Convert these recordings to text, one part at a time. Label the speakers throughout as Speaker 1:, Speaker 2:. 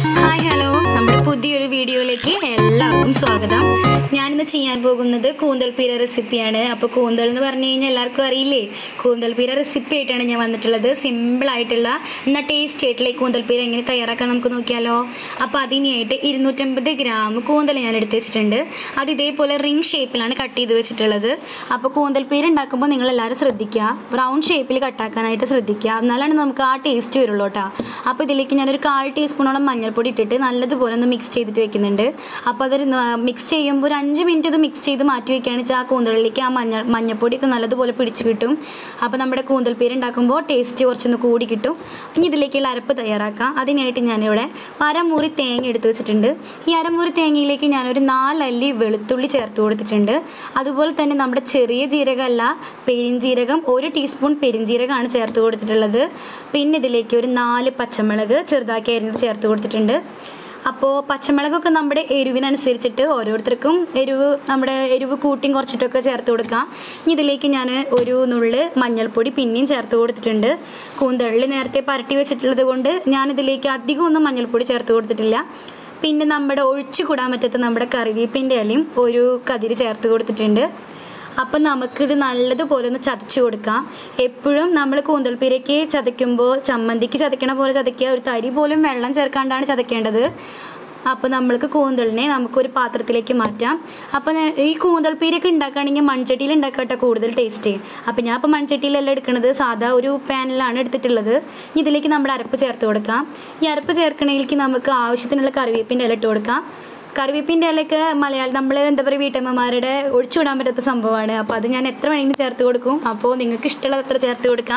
Speaker 1: hi hello നമ്മുടെ പുതിയൊരു വീഡിയോയിലേക്ക് എല്ലാവർക്കും സ്വാഗതം ഞാനിന്ന് ചെയ്യാൻ പോകുന്നത് കൂന്തൽ പീര റെസിപ്പിയാണ് അപ്പോൾ കൂന്തൽ എന്ന് പറഞ്ഞു കഴിഞ്ഞാൽ എല്ലാവർക്കും അറിയില്ലേ കൂന്തൽ പീര റെസിപ്പി ആയിട്ടാണ് ഞാൻ വന്നിട്ടുള്ളത് സിമ്പിൾ ആയിട്ടുള്ള എന്നാൽ ടേസ്റ്റ് ആയിട്ടുള്ള ഈ കൂന്തൽ പീര എങ്ങനെ തയ്യാറാക്കാൻ നമുക്ക് നോക്കിയാലോ അപ്പോൾ അതിനായിട്ട് ഇരുന്നൂറ്റമ്പത് ഗ്രാം കൂന്തൽ ഞാൻ എടുത്ത് വെച്ചിട്ടുണ്ട് അത് ഇതേപോലെ റിംഗ് ഷേപ്പിലാണ് കട്ട് ചെയ്ത് വെച്ചിട്ടുള്ളത് അപ്പോൾ കൂന്തൽ പീര ഉണ്ടാക്കുമ്പോൾ നിങ്ങൾ എല്ലാവരും ശ്രദ്ധിക്കുക റൗണ്ട് ഷേപ്പിൽ കട്ടാക്കാനായിട്ട് ശ്രദ്ധിക്കുക എന്നാലാണ് നമുക്ക് ആ ടേസ്റ്റ് വരുള്ളൂ കേട്ടോ അപ്പോൾ ഇതിലേക്ക് ഞാനൊരു കാൽ ടീസ്പൂണോളം മഞ്ഞൾപ്പൊടി ഇട്ടിട്ട് നല്ലതുപോലെ ഒന്ന് മിക്സ് ചെയ്തിട്ട് വെക്കുന്നുണ്ട് അപ്പോൾ അതൊരു മിക്സ് ചെയ്യുമ്പോൾ ഒരു അഞ്ച് മിനിറ്റ് ഇത് മിക്സ് ചെയ്ത് മാറ്റി വെക്കുകയാണെന്ന് വെച്ചാൽ ആ കൂന്തളിലേക്ക് ആ മഞ്ഞൾ മഞ്ഞൾപ്പൊടിയൊക്കെ നല്ലതുപോലെ പിടിച്ച് കിട്ടും അപ്പോൾ നമ്മുടെ കൂന്തൽ പേര് ഉണ്ടാക്കുമ്പോൾ ടേസ്റ്റ് കുറച്ചൊന്ന് കൂടി കിട്ടും ഇനി ഇതിലേക്കുള്ള അരപ്പ് തയ്യാറാക്കാം അതിനായിട്ട് ഞാനിവിടെ അരമുറി തേങ്ങ എടുത്ത് വെച്ചിട്ടുണ്ട് ഈ അരമുറി തേങ്ങയിലേക്ക് ഞാനൊരു നാലല്ലി വെളുത്തുള്ളി ചേർത്ത് കൊടുത്തിട്ടുണ്ട് അതുപോലെ തന്നെ നമ്മുടെ ചെറിയ ജീരകമല്ല പെരിഞ്ജീരകം ഒരു ടീസ്പൂൺ പെരിഞ്ജീരകമാണ് ചേർത്ത് കൊടുത്തിട്ടുള്ളത് പിന്നെ ഇതിലേക്ക് ഒരു നാല് പച്ചമുളക് ചെറുതാക്കി അരിഞ്ഞത് ചേർത്ത് കൊടുത്തിട്ടുണ്ട് അപ്പോൾ പച്ചമുളകൊക്കെ നമ്മുടെ എരിവിനനുസരിച്ചിട്ട് ഓരോരുത്തർക്കും എരിവ് നമ്മുടെ എരിവ് കൂട്ടിയും കുറച്ചിട്ടൊക്കെ ചേർത്ത് കൊടുക്കാം ഇനി ഇതിലേക്ക് ഞാൻ ഒരു നുള്ള് മഞ്ഞൾപ്പൊടി പിന്നെയും ചേർത്ത് കൊടുത്തിട്ടുണ്ട് കൂന്തള്ളി നേരത്തെ പരട്ടി വെച്ചിട്ടുള്ളത് കൊണ്ട് ഞാനിതിലേക്ക് അധികം ഒന്നും മഞ്ഞൾപ്പൊടി ചേർത്ത് കൊടുത്തിട്ടില്ല പിന്നെ നമ്മുടെ ഒഴിച്ചു കൂടാൻ പറ്റാത്ത നമ്മുടെ കറിവേപ്പിൻ്റെ ഇലയും ഒരു കതിര് ചേർത്ത് കൊടുത്തിട്ടുണ്ട് അപ്പം നമുക്കിത് നല്ലതുപോലെ ഒന്ന് ചതച്ച് കൊടുക്കാം എപ്പോഴും നമ്മൾ കൂന്തൽപ്പീരയ്ക്ക് ചതയ്ക്കുമ്പോൾ ചമ്മന്തിക്ക് ചതയ്ക്കണ പോലെ ചതയ്ക്കുക ഒരു തരി പോലും വെള്ളം ചേർക്കാണ്ടാണ് ചതയ്ക്കേണ്ടത് അപ്പോൾ നമ്മൾക്ക് കൂന്തളിനെ നമുക്കൊരു പാത്രത്തിലേക്ക് മാറ്റാം അപ്പോൾ ഞാൻ- ഈ കൂന്തൽപ്പീരൊക്കെ ഉണ്ടാക്കുകയാണെങ്കിൽ മൺചട്ടിയിൽ ഉണ്ടാക്കട്ടെ കൂടുതൽ ടേസ്റ്റ് അപ്പോൾ ഞാൻ ഇപ്പോൾ മൺചട്ടിയിലല്ല എടുക്കുന്നത് സാധാ ഒരു പാനിലാണ് എടുത്തിട്ടുള്ളത് ഇനി ഇതിലേക്ക് നമ്മുടെ അരപ്പ് ചേർത്ത് കൊടുക്കാം ഈ അരപ്പ് ചേർക്കണേലേക്ക് നമുക്ക് ആവശ്യത്തിനുള്ള കറിവേപ്പിൻ്റെ ഇല ഇട്ട് കൊടുക്കാം കറിവേപ്പിൻ്റെ ഇലയൊക്കെ മലയാളം നമ്മൾ എന്താ പറയുക വീട്ടമ്മമാരുടെ ഒഴിച്ചുവിടാൻ പറ്റാത്ത സംഭവമാണ് അപ്പോൾ അത് ഞാൻ എത്ര വേണമെങ്കിലും ചേർത്ത് കൊടുക്കും അപ്പോൾ നിങ്ങൾക്ക് ഇഷ്ടമുള്ളത് എത്ര ചേർത്ത് കൊടുക്കാം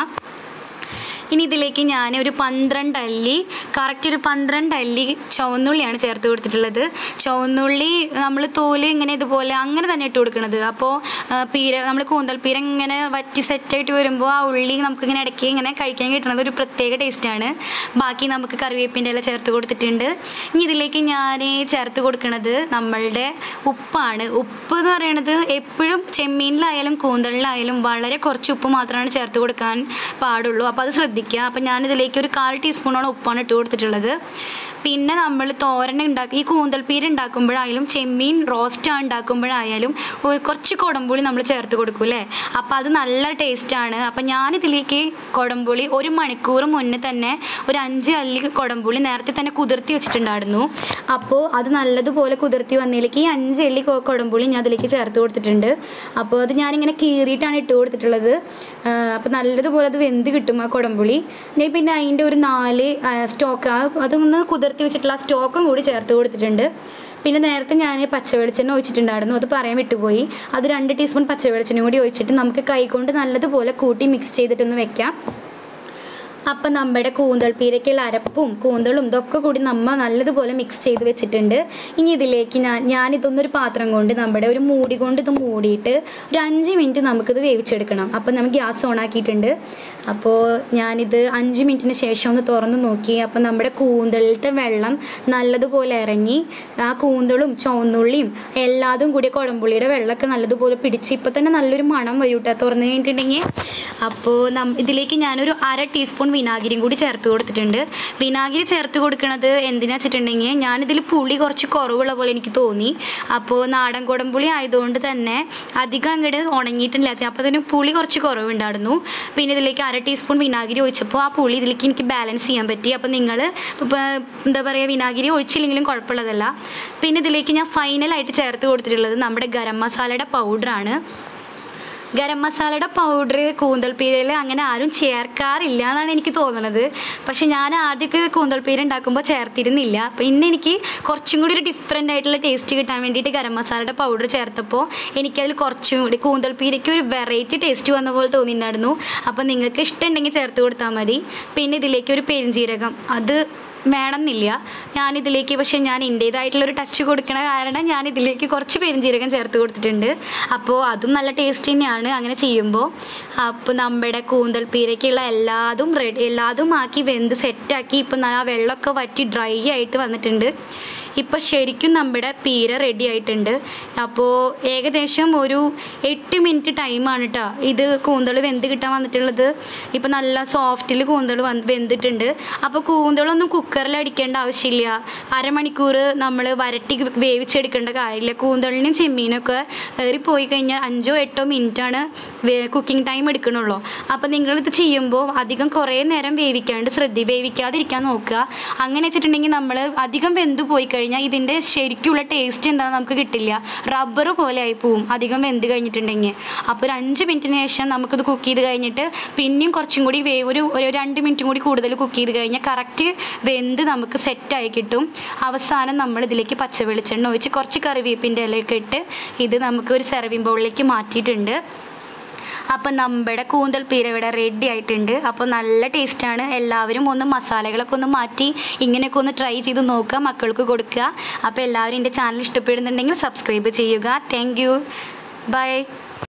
Speaker 1: ഇനി ഇതിലേക്ക് ഞാൻ ഒരു പന്ത്രണ്ട് അല്ലി കറക്റ്റ് ഒരു പന്ത്രണ്ട് അല്ലി ചുവന്നുള്ളിയാണ് ചേർത്ത് കൊടുത്തിട്ടുള്ളത് ചുവന്നുള്ളി നമ്മൾ തോല് ഇങ്ങനെ ഇതുപോലെ അങ്ങനെ തന്നെ ഇട്ട് കൊടുക്കണത് അപ്പോൾ ആ, പീര നമ്മൾ കൂന്തൽ പീര ഇങ്ങനെ വറ്റി സെറ്റായിട്ട് വരുമ്പോൾ ആ ഉള്ളി നമുക്കിങ്ങനെ ഇടയ്ക്ക് ഇങ്ങനെ കഴിക്കാൻ കിട്ടുന്നത് ഒരു പ്രത്യേക ടേസ്റ്റാണ് ബാക്കി നമുക്ക് കറിവേപ്പിൻ്റെ ഇല ചേർത്ത് കൊടുത്തിട്ടുണ്ട് ഇനി ഇതിലേക്ക് ഞാൻ ചേർത്ത് കൊടുക്കുന്നത് നമ്മളുടെ ഉപ്പാണ് ഉപ്പ് എന്ന് പറയുന്നത് എപ്പോഴും ചെമ്മീനിലായാലും കൂന്തളിലായാലും വളരെ കുറച്ച് ഉപ്പ് മാത്രമാണ് ചേർത്ത് കൊടുക്കാൻ പാടുള്ളൂ അപ്പോൾ അത് ശ്രദ്ധിക്കുക അപ്പോൾ ഞാനിതിലേക്ക് ഒരു കാൽ ടീസ്പൂണോളം ഉപ്പാണ് ഇട്ട് കൊടുത്തിട്ടുള്ളത് പിന്നെ നമ്മൾ തോരൻ ഉണ്ടാക്കി ഈ കൂന്തൽപ്പീര ഉണ്ടാക്കുമ്പോഴായാലും ചെമ്മീൻ റോസ്റ്റ് ഉണ്ടാക്കുമ്പോഴായാലും ഒരു കുറച്ച് കുടംപുളി നമ്മൾ ചേർത്ത് കൊടുക്കും അല്ലേ അപ്പോൾ അത് നല്ല ടേസ്റ്റാണ് അപ്പോൾ ഞാനിതിലേക്ക് കുടംപുളി ഒരു മണിക്കൂർ മുന്നേ തന്നെ ഒരു അഞ്ച് അല്ലി കുടംപുളി നേരത്തെ തന്നെ കുതിർത്തി വെച്ചിട്ടുണ്ടായിരുന്നു അപ്പോൾ അത് നല്ലതുപോലെ കുതിർത്തി വന്നതിലേക്ക് ഈ അഞ്ച് അല്ലി കൊ- കുടംപുളി ഞാൻ അതിലേക്ക് ചേർത്ത് കൊടുത്തിട്ടുണ്ട് അപ്പോൾ അത് ഞാനിങ്ങനെ കീറിയിട്ടാണ് ഇട്ട് കൊടുത്തിട്ടുള്ളത് ആ, അപ്പോൾ നല്ലതുപോലെ അത് വെന്ത് കിട്ടും ആ കുടംപുളി ഇനി പിന്നെ അതിൻ്റെ ഒരു നാല് സ്റ്റോക്ക് അതൊന്ന് കുതിർത്തി വെച്ചിട്ടുള്ള ആ സ്റ്റോക്കും കൂടി ചേർത്ത് കൊടുത്തിട്ടുണ്ട് പിന്നെ നേരത്തെ ഞാൻ പച്ചവെളിച്ചെണ്ണ ഒഴിച്ചിട്ടുണ്ടായിരുന്നു അത് പറയാൻ വിട്ടുപോയി അത് രണ്ട് ടീസ്പൂൺ പച്ചവെളിച്ചെണ്ണ കൂടി ഒഴിച്ചിട്ട് നമുക്ക് കൈകൊണ്ട് നല്ലതുപോലെ കൂട്ടി മിക്സ് ചെയ്തിട്ടൊന്ന് വെക്കാം അപ്പം നമ്മുടെ കൂന്തൽ പീരയ്ക്കുള്ള അരപ്പും കൂന്തളും ഇതൊക്കെ കൂടി നമ്മ നല്ലതുപോലെ മിക്സ് ചെയ്ത് വെച്ചിട്ടുണ്ട് ഇനി ഇതിലേക്ക് ഞാൻ ഞാനിതൊന്നൊരു പാത്രം കൊണ്ട് നമ്മുടെ ഒരു മൂടി കൊണ്ട് ഇത് മൂടിയിട്ട് ഒരു അഞ്ച് മിനിറ്റ് നമുക്കിത് വേവിച്ചെടുക്കണം അപ്പം നമുക്ക് ഗ്യാസ് ഓൺ ആക്കിയിട്ടുണ്ട് അപ്പോൾ ഞാനിത് അഞ്ച് മിനിറ്റിന് ശേഷം ഒന്ന് തുറന്ന് നോക്കി അപ്പം നമ്മുടെ കൂന്തളിലത്തെ വെള്ളം നല്ലതുപോലെ ഇറങ്ങി ആ കൂന്തളും ചുവന്നുള്ളിയും എല്ലാതും കൂടി കുഴമ്പുള്ളിയുടെ വെള്ളമൊക്കെ നല്ലതുപോലെ പിടിച്ച് ഇപ്പം തന്നെ നല്ലൊരു മണം വരും കേട്ടോ തുറന്ന് കഴിഞ്ഞിട്ടുണ്ടെങ്കിൽ അപ്പോൾ നം ഇതിലേക്ക് ഞാനൊരു അര ടീസ്പൂൺ വിനാഗിരിയും കൂടി ചേർത്ത് കൊടുത്തിട്ടുണ്ട് വിനാഗിരി ചേർത്ത് കൊടുക്കുന്നത് എന്തിനാ വെച്ചിട്ടുണ്ടെങ്കിൽ ഞാനിതിൽ പുളി കുറച്ച് കുറവുള്ള പോലെ എനിക്ക് തോന്നി അപ്പോൾ നാടൻ കുടംപുളി ആയതുകൊണ്ട് തന്നെ അധികം അങ്ങോട്ട് ഉണങ്ങിയിട്ടില്ല അപ്പോൾ അതിന് പുളി കുറച്ച് കുറവുണ്ടായിരുന്നു പിന്നെ ഇതിലേക്ക് അര ടീസ്പൂൺ വിനാഗിരി ഒഴിച്ചപ്പോൾ ആ പുളി ഇതിലേക്ക് എനിക്ക് ബാലൻസ് ചെയ്യാൻ പറ്റി അപ്പോൾ നിങ്ങൾ ഇപ്പോൾ എന്താ പറയുക വിനാഗിരി ഒഴിച്ചില്ലെങ്കിലും കുഴപ്പമുള്ളതല്ല പിന്നെ ഇതിലേക്ക് ഞാൻ ഫൈനലായിട്ട് ചേർത്ത് കൊടുത്തിട്ടുള്ളത് നമ്മുടെ ഗരം മസാലയുടെ പൗഡറാണ് ഗരം മസാലയുടെ പൗഡർ കൂന്തൽപ്പീരയിൽ അങ്ങനെ ആരും ചേർക്കാറില്ല എന്നാണ് എനിക്ക് തോന്നുന്നത് പക്ഷെ ഞാൻ ആദ്യമൊക്കെ കൂന്തൽപ്പീര ഉണ്ടാക്കുമ്പോൾ ചേർത്തിരുന്നില്ല പിന്നെ എനിക്ക് കുറച്ചും കൂടി ഒരു ഡിഫറെൻ്റ് ആയിട്ടുള്ള ടേസ്റ്റ് കിട്ടാൻ വേണ്ടിയിട്ട് ഗരം മസാലയുടെ പൗഡർ ചേർത്തപ്പോൾ എനിക്കതിൽ കുറച്ചും കൂടി കൂന്തൽപ്പീരയ്ക്ക് ഒരു വെറൈറ്റി ടേസ്റ്റ് വന്ന പോലെ തോന്നിയിട്ടുണ്ടായിരുന്നു അപ്പോൾ നിങ്ങൾക്ക് ഇഷ്ടമുണ്ടെങ്കിൽ ചേർത്ത് കൊടുത്താൽ മതി പിന്നെ ഇതിലേക്ക് ഒരു പെരിഞ്ജീരകം അത് വേണമെന്നില്ല ഞാനിതിലേക്ക് പക്ഷേ ഞാൻ എൻ്റേതായിട്ടുള്ളൊരു ടച്ച് കൊടുക്കണ കാരണം ഞാൻ ഇതിലേക്ക് കുറച്ച് പെരിഞ്ജീരകം ചേർത്ത് കൊടുത്തിട്ടുണ്ട് അപ്പോൾ അതും നല്ല ടേസ്റ്റ് തന്നെയാണ് അങ്ങനെ ചെയ്യുമ്പോൾ അപ്പോൾ നമ്മുടെ കൂന്തൽ പീരയ്ക്കുള്ള എല്ലാതും റെഡി എല്ലാതും ആക്കി വെന്ത് സെറ്റാക്കി ഇപ്പം ആ വെള്ളമൊക്കെ വറ്റി ഡ്രൈ ആയിട്ട് വന്നിട്ടുണ്ട് ഇപ്പം ശരിക്കും നമ്മുടെ പീര റെഡി ആയിട്ടുണ്ട് അപ്പോൾ ഏകദേശം ഒരു എട്ട് മിനിറ്റ് ടൈമാണ് കേട്ടോ ഇത് കൂന്തൾ വെന്ത് കിട്ടാൻ വന്നിട്ടുള്ളത് ഇപ്പം നല്ല സോഫ്റ്റിൽ കൂന്തൾ വന്ന് വെന്തിട്ടുണ്ട് അപ്പോൾ കൂന്തളൊന്നും കുക്ക് കുക്കറിൽ അടിക്കേണ്ട ആവശ്യമില്ല അരമണിക്കൂർ നമ്മൾ വരട്ടി വേവിച്ചെടുക്കേണ്ട കാര്യമില്ല കൂന്തളിനും ചെമ്മീനൊക്കെ ഏറിപ്പോയി കഴിഞ്ഞാൽ അഞ്ചോ എട്ടോ മിനിറ്റാണ് കുക്കിംഗ് ടൈം എടുക്കണുള്ളൂ അപ്പോൾ നിങ്ങളിത് ചെയ്യുമ്പോൾ അധികം കുറേ നേരം വേവിക്കാണ്ട് ശ്രദ്ധി വേവിക്കാതിരിക്കാൻ നോക്കുക അങ്ങനെ വെച്ചിട്ടുണ്ടെങ്കിൽ നമ്മൾ അധികം വെന്ത് പോയി കഴിഞ്ഞാൽ ഇതിൻ്റെ ശരിക്കുള്ള ടേസ്റ്റ് എന്താണെന്ന് നമുക്ക് കിട്ടില്ല റബ്ബർ പോലെ ആയി പോവും അധികം വെന്ത് കഴിഞ്ഞിട്ടുണ്ടെങ്കിൽ അപ്പോൾ ഒരു അഞ്ച് മിനിറ്റിന് ശേഷം നമുക്കിത് കുക്ക് ചെയ്ത് കഴിഞ്ഞിട്ട് പിന്നെയും കുറച്ചും കൂടി വേ ഒരു ഒരു രണ്ട് മിനിറ്റും കൂടി കൂടുതൽ കുക്ക് ചെയ്ത് കഴിഞ്ഞാൽ കറക്റ്റ് വെന്ത് നമുക്ക് സെറ്റായി കിട്ടും അവസാനം നമ്മൾ ഇതിലേക്ക് പച്ച വെളിച്ചെണ്ണ ഒഴിച്ച് കുറച്ച് കറിവേപ്പിൻ്റെ ഇലയൊക്കെ ഇട്ട് ഇത് നമുക്ക് ഒരു സെർവിങ് ബൗളിലേക്ക് മാറ്റിയിട്ടുണ്ട് അപ്പം നമ്മുടെ കൂന്തൽ പീര ഇവിടെ റെഡി ആയിട്ടുണ്ട് അപ്പോൾ നല്ല ടേസ്റ്റാണ് എല്ലാവരും ഒന്ന് മസാലകളൊക്കെ ഒന്ന് മാറ്റി ഇങ്ങനെയൊക്കെ ഒന്ന് ട്രൈ ചെയ്ത് നോക്കുക മക്കൾക്ക് കൊടുക്കുക അപ്പോൾ എല്ലാവരും എൻ്റെ ചാനൽ ഇഷ്ടപ്പെടുന്നുണ്ടെങ്കിൽ സബ്സ്ക്രൈബ് ചെയ്യുക താങ്ക് യു ബൈ